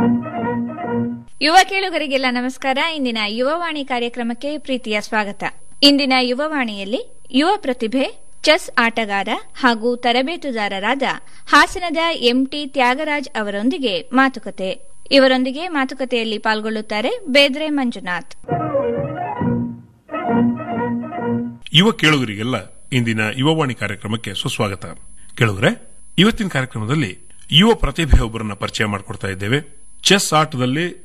ಯುವ ಕೇಳುಗರಿಗೆಲ್ಲ ನಮಸ್ಕಾರ ಇಂದಿನ ಯುವವಾಣಿ ಕಾರ್ಯಕ್ರಮಕ್ಕೆ ಪ್ರೀತಿಯ ಸ್ವಾಗತ ಇಂದಿನ ಯುವವಾಣಿಯಲ್ಲಿ ಯುವ ಪ್ರತಿಭೆ ಚೆಸ್ ಆಟಗಾರ ಹಾಗೂ ತರಬೇತುದಾರರಾದ ಹಾಸನದ ಎಂಟಿ ತ್ಯಾಗರಾಜ್ ಅವರೊಂದಿಗೆ ಮಾತುಕತೆ ಇವರೊಂದಿಗೆ ಮಾತುಕತೆಯಲ್ಲಿ ಪಾಲ್ಗೊಳ್ಳುತ್ತಾರೆ ಬೇದ್ರೆ ಮಂಜುನಾಥ್ ಯುವ ಕೇಳುಗರಿಗೆಲ್ಲ ಇಂದಿನ ಯುವವಾಣಿ ಕಾರ್ಯಕ್ರಮಕ್ಕೆ ಸುಸ್ವಾಗತ ಕೇಳುಗರೆ ಇವತ್ತಿನ ಕಾರ್ಯಕ್ರಮದಲ್ಲಿ ಯುವ ಪ್ರತಿಭೆಯೊಬ್ಬರನ್ನ ಪರಿಚಯ ಮಾಡಿಕೊಡ್ತಾ ಇದ್ದೇವೆ ಚೆಸ್ ಆಟದಲ್ಲಿ